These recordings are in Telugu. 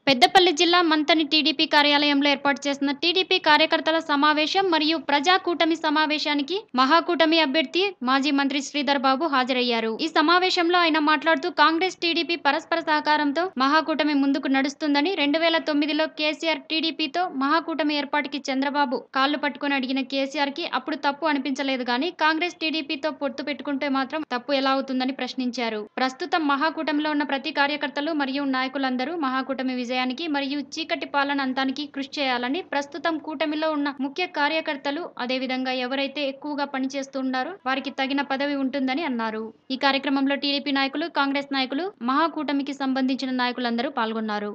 పెద్దపల్లి జిల్లా మంతని టీడీపీ కార్యాలయంలో ఏర్పాటు చేసిన టీడీపీ కార్యకర్తల సమావేశం మరియు ప్రజా కూటమి సమావేశానికి మహాకూటమి అభ్యర్థి మాజీ మంత్రి శ్రీధర్ బాబు హాజరయ్యారు ఈ సమావేశంలో ఆయన మాట్లాడుతూ కాంగ్రెస్ టీడీపీ పరస్పర సహకారంతో మహాకూటమి ముందుకు నడుస్తుందని రెండు వేల తొమ్మిదిలో కేసీఆర్ టీడీపీతో మహాకూటమి ఏర్పాటుకి చంద్రబాబు కాళ్లు పట్టుకుని అడిగిన కేసీఆర్ కి అప్పుడు తప్పు అనిపించలేదు కానీ కాంగ్రెస్ టీడీపీతో పొత్తు పెట్టుకుంటే మాత్రం తప్పు ఎలా అవుతుందని ప్రశ్నించారు ప్రస్తుతం మహాకూటమిలో ఉన్న ప్రతి కార్యకర్తలు మరియు నాయకులందరూ మహాకూటమి విజయానికి మరియు చీకటి పాలన అంతానికి కృషి చేయాలని ప్రస్తుతం కూటమిలో ఉన్న ముఖ్య కార్యకర్తలు అదేవిధంగా ఎవరైతే ఎక్కువగా పనిచేస్తున్నారో వారికి తగిన పదవి ఉంటుందని అన్నారు ఈ కార్యక్రమంలో టీడీపీ నాయకులు కాంగ్రెస్ నాయకులు మహాకూటమికి సంబంధించిన నాయకులందరూ పాల్గొన్నారు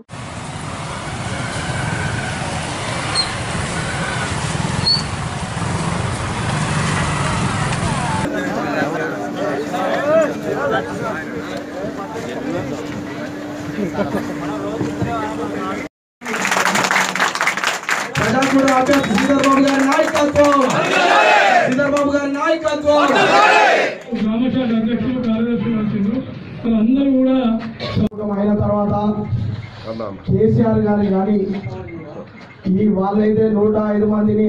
ప్రజాకూడ అభ్యర్థి శ్రీధర్ బాబు గారి నాయకత్వం శ్రీధర్ బాబు గారి నాయకత్వం గ్రామశాఖ అధ్యక్షులు కార్యదర్శులు వచ్చిండ్రు వాళ్ళందరూ కూడా అయిన తర్వాత కేసీఆర్ గారి కానీ ఈ వాళ్ళైతే నూట ఐదు మందిని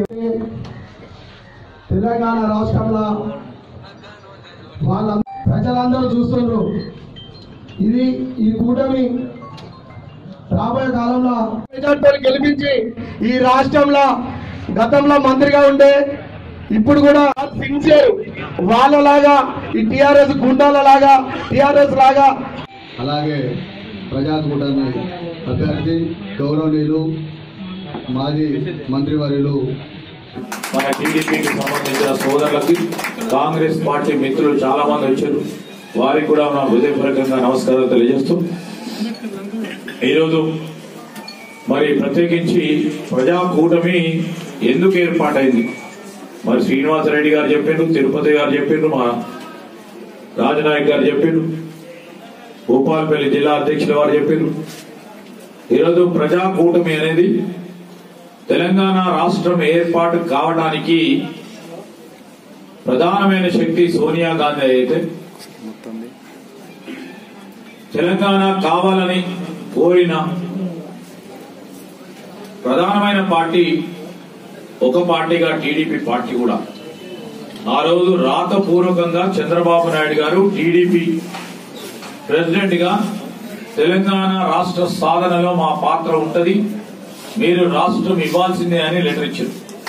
తెలంగాణ రాష్ట్రంలో వాళ్ళ ప్రజలందరూ చూస్తున్నారు ఇది ఈ కూటమి రాబోయే కాలంలో మెజార్టీని గెలిపించి ఈ రాష్ట్రంలో గతంలో మంత్రిగా ఉండే ఇప్పుడు కూడా సిన్సియర్ వాళ్ళలాగా ఈ టిఆర్ఎస్ గుండాల లాగా టిఆర్ఎస్ లాగా అలాగే ప్రజాకూటమి అభ్యర్థి గౌరవనీయులు మాజీ మంత్రివర్యులు మన టీడీపీకి సంబంధించిన సోదరులకి కాంగ్రెస్ పార్టీ మిత్రులు చాలా మంది వచ్చారు వారికి కూడా నా హృదయపూర్వకంగా నమస్కారాలు తెలియజేస్తూ ఈరోజు మరి ప్రత్యేకించి ప్రజా కూటమి ఎందుకు ఏర్పాటైంది మరి శ్రీనివాసరెడ్డి గారు చెప్పిండ్రు తిరుపతి గారు చెప్పిండ్రు మా రాజనాయక్ గారు చెప్పిండ్రు భూపాలపల్లి జిల్లా అధ్యక్షుల వారు చెప్పిండ్రు ఈరోజు ప్రజా కూటమి అనేది తెలంగాణ రాష్ట్రం ఏర్పాటు కావడానికి ప్రధానమైన శక్తి సోనియా గాంధీ అయితే తెలంగాణ కావాలని కోరిన ప్రధానమైన పార్టీ ఒక పార్టీగా టీడీపీ పార్టీ కూడా ఆ రోజు రాతపూర్వకంగా చంద్రబాబు నాయుడు గారు టీడీపీ ప్రెసిడెంట్ గా తెలంగాణ రాష్ట్ర సాధనలో మా పాత్ర ఉంటది మీరు రాష్ట్రం ఇవ్వాల్సిందే అని లెటర్ ఇచ్చారు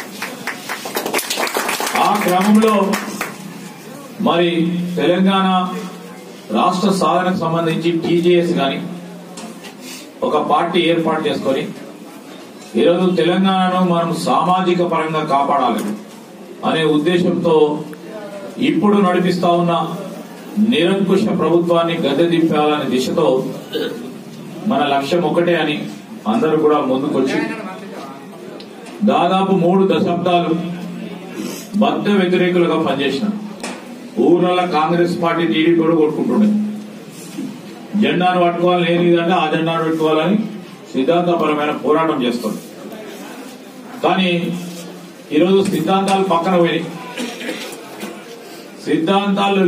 ఆ క్రమంలో మరి తెలంగాణ రాష్ట్ర సాధనకు సంబంధించి టీజేఎస్ గాని ఒక పార్టీ ఏర్పాటు చేసుకొని ఈరోజు తెలంగాణను మనం సామాజిక పరంగా కాపాడాలి అనే ఉద్దేశంతో ఇప్పుడు నడిపిస్తా ఉన్న నిరంకుశ ప్రభుత్వాన్ని గద్దె దింపాలనే దిశతో మన లక్ష్యం ఒకటే అని అందరూ కూడా ముందుకొచ్చి దాదాపు మూడు దశాబ్దాలు బద్ద వ్యతిరేకులుగా పనిచేసిన ఊర్లలో కాంగ్రెస్ పార్టీ టీడీపీ కూడా కొట్టుకుంటుండే జెండాను పట్టుకోవాలని ఏది అంటే ఆ జెండాను పెట్టుకోవాలని సిద్ధాంతపరమైన పోరాటం చేస్తుంది కానీ ఈరోజు సిద్ధాంతాలు పక్కన పోయి సిద్ధాంతాలు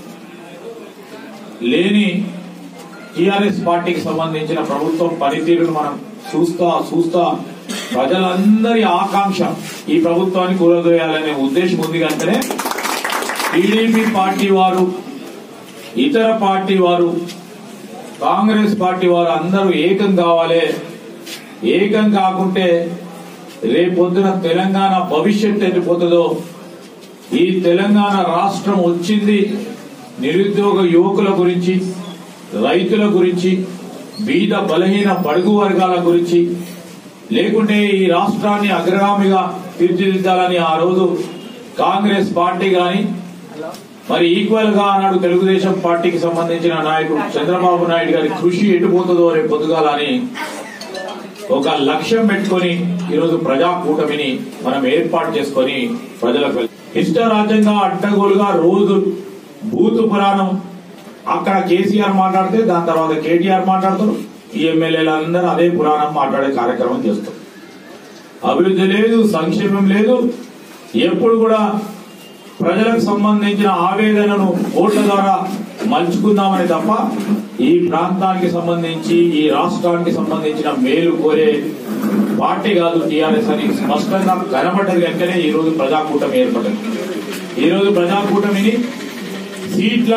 లేని టిఆర్ఎస్ పార్టీకి సంబంధించిన ప్రభుత్వం పనితీరును మనం చూస్తా చూస్తా ప్రజలందరి ఆకాంక్ష ఈ ప్రభుత్వాన్ని కూలదోయాలనే ఉద్దేశం ఉంది కనుకనే టీడీపీ పార్టీ వారు ఇతర పార్టీ వారు కాంగ్రెస్ పార్టీ వారు అందరూ ఏకం కావాలి ఏకం కాకుంటే రేపొద్దున తెలంగాణ భవిష్యత్ ఎట్టిపోతుందో ఈ తెలంగాణ రాష్ట్రం వచ్చింది నిరుద్యోగ యువకుల గురించి రైతుల గురించి బీద బలహీన బడుగు వర్గాల గురించి లేకుంటే ఈ రాష్ట్రాన్ని అగ్రగామిగా తీర్చిదిద్దాలని ఆ రోజు కాంగ్రెస్ పార్టీ గాని మరి ఈక్వల్ గా ఆనాడు తెలుగుదేశం పార్టీకి సంబంధించిన నాయకుడు చంద్రబాబు నాయుడు గారి కృషి ఎటుపోతుందో రేపు పొద్దుగాలని ఒక లక్ష్యం పెట్టుకొని ఈరోజు ప్రజా కూటమిని మనం ఏర్పాటు చేసుకొని ప్రజలకు వెళ్- ఇష్టరాజ్యంగా అడ్డగోలుగా రోజు భూతు పురాణం అక్కడ కేసీఆర్ మాట్లాడితే దాని తర్వాత కేటీఆర్ మాట్లాడతారు ఈ ఎమ్మెల్యేలు అందరూ అదే పురాణం మాట్లాడే కార్యక్రమం చేస్తారు అభివృద్ధి లేదు సంక్షేమం లేదు ఎప్పుడు కూడా ప్రజలకు సంబంధించిన ఆవేదనను ఓట్ల ద్వారా మలుచుకుందామని తప్ప ఈ ప్రాంతానికి సంబంధించి ఈ రాష్ట్రానికి సంబంధించిన మేలు కోరే పార్టీ కాదు టీఆర్ఎస్ అని స్పష్టంగా కనబడ్డది కనుకనే ఈ రోజు ప్రజాకూటమి ఏర్పడ్డది ఈ రోజు ప్రజాకూటమిని సీట్ల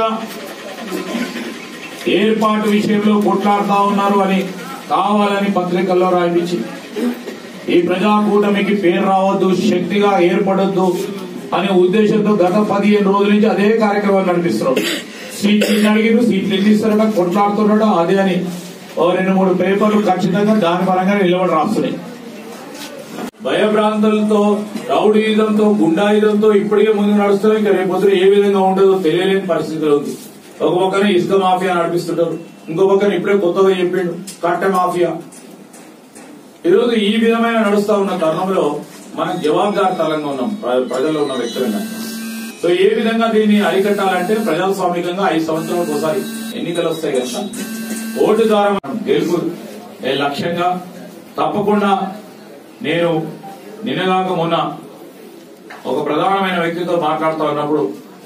ఏర్పాటు విషయంలో కొట్లాడుతా ఉన్నారు అని కావాలని పత్రికల్లో రాయించి ఈ ప్రజాకూటమికి పేరు రావద్దు శక్తిగా ఏర్పడొద్దు అనే ఉద్దేశంతో గత పదిహేను రోజుల నుంచి అదే కార్యక్రమాలు నడిపిస్తున్నారు సీట్లు అడిగిరు సీట్లు ఎన్ని ఇస్తారట కొట్లాడుతున్నాడు అదే అని ఓ రెండు మూడు పేపర్లు ఖచ్చితంగా దాని పరంగా నిలబడి రాస్తున్నాయి భయభ్రాంతులతో రౌడీయుధంతో గుండాయుధంతో ఇప్పటికే ముందు నడుస్తారు ఇంకా రేపు పొద్దున ఏ విధంగా ఉంటుందో తెలియలేని పరిస్థితిలో ఉంది ఒక పక్కన ఇసుక మాఫియా నడిపిస్తుంటారు ఇంకో పక్కన ఇప్పుడే కొత్తగా చెప్పిండు కట్ట మాఫియా ఈరోజు ఈ విధమైన నడుస్తా ఉన్న తరుణంలో మనం జవాబుదారితనంగా ఉన్నాం ప్ర- ప్రజల్లో ఉన్న వ్యక్తులుగా సో ఏ విధంగా దీన్ని అరికట్టాలంటే ప్రజాస్వామికంగా ఐదు సంవత్సరాలకు ఒకసారి ఎన్నికలు వస్తాయి కదా ఓటు ద్వారా మనం గెలుపు ఏ లక్ష్యంగా తప్పకుండా నేను నిన్నగాక మొన్న ఒక ప్రధానమైన వ్యక్తితో మాట్లాడుతూ ఉన్నప్పుడు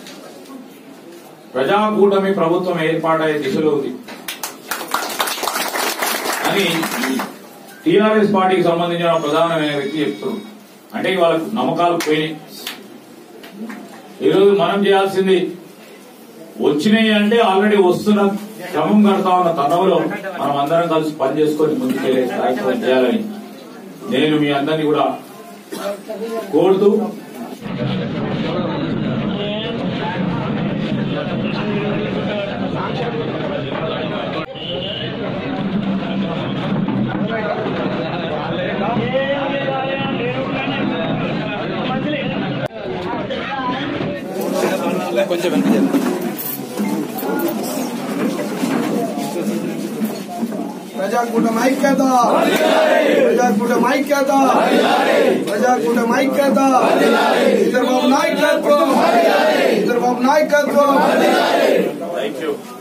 ప్రజాకూటమి ప్రభుత్వం ఏర్పాటయ్యే దిశలో ఉంది అని టీఆర్ఎస్ పార్టీకి సంబంధించిన ప్రధానమైన వ్యక్తి చెప్తున్నారు అంటే వాళ్ళకు నమ్మకాలు పోయినాయి ఈరోజు మనం చేయాల్సింది వచ్చినాయి అంటే ఆల్రెడీ వస్తున్న క్రమం కడతా ఉన్న తనంలో మనం అందరం కలిసి పని చేసుకొని ముందుకెళ్లే కార్యక్రమం చేయాలని నేను మీ అందరినీ కూడా కోరుతూ ప్రజాకూటమి ఐక్యత ప్రజాకూటమి ఐక్యత ప్రజాకూటమి ఐక్యత చంద్రబాబు నాయకత్వం చంద్రబాబు నాయకత్వం థ్యాంక్ యూ